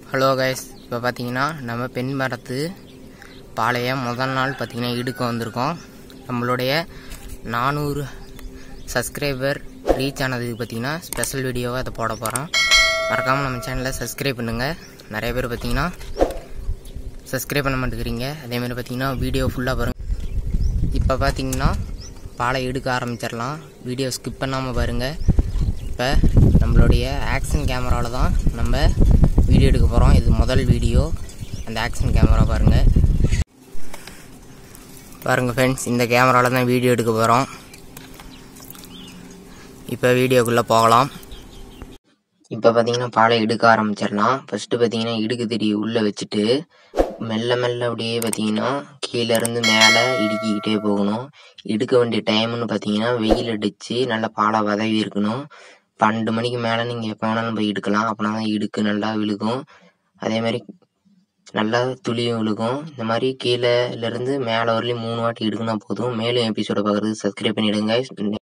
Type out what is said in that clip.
hello guys இப்போ பார்த்தீங்கன்னா நம்ம பெண் மரத்து பாளைய முதல் நாள் பார்த்தீங்கன்னா இடுக்க வந்திருக்கோம் நம்மளுடைய நானூறு சப்ஸ்கிரைபர் ரீச் ஆனதுக்கு பார்த்தீங்கன்னா ஸ்பெஷல் வீடியோவாக அதை போட போகிறோம் மறக்காமல் நம்ம சேனலை சப்ஸ்கிரைப் பண்ணுங்கள் நிறைய பேர் பார்த்தீங்கன்னா சப்ஸ்கிரைப் பண்ண மாட்டேங்கிறீங்க அதேமாதிரி பார்த்தீங்கன்னா வீடியோ ஃபுல்லாக பாருங்கள் இப்போ பார்த்தீங்கன்னா பாலை எடுக்க ஆரம்பிச்சிடலாம் வீடியோ ஸ்கிப் பண்ணாமல் பாருங்கள் இப்போ நம்மளுடைய ஆக்ஷன் கேமராவில் தான் நம்ம வீடியோ எடுக்க போகிறோம் இது முதல் வீடியோ அந்த ஆக்ஷன் கேமரா பாருங்கள் பாருங்கள் ஃப்ரெண்ட்ஸ் இந்த கேமராவில் தான் வீடியோ எடுக்க போகிறோம் இப்போ வீடியோக்குள்ளே போகலாம் இப்போ பார்த்தீங்கன்னா பாலை எடுக்க ஆரம்பிச்சிடலாம் ஃபஸ்ட்டு பார்த்தீங்கன்னா இடுக்கு திரி உள்ளே வச்சுட்டு மெல்ல மெல்ல அப்படியே பார்த்தீங்கன்னா கீழே இருந்து மேலே இடுக்கிக்கிட்டே போகணும் இடுக்க வேண்டிய டைம்னு பார்த்தீங்கன்னா வெயில் அடித்து நல்லா பாலை வதவி இருக்கணும் பன்னெண்டு மணிக்கு மேலே நீங்கள் எப்போ வேணாலும் போய் எடுக்கலாம் அப்படின்னா தான் இடுக்கு நல்லா விழுகும் அதே மாதிரி நல்லா துளியும் விழுகும் இந்த மாதிரி கீழேலேருந்து மேலே வரலையும் மூணு வாட்டி எடுக்குனா போதும் மேலும் எபிசோட பார்க்குறது சப்ஸ்கிரைப் பண்ணிவிடுங்க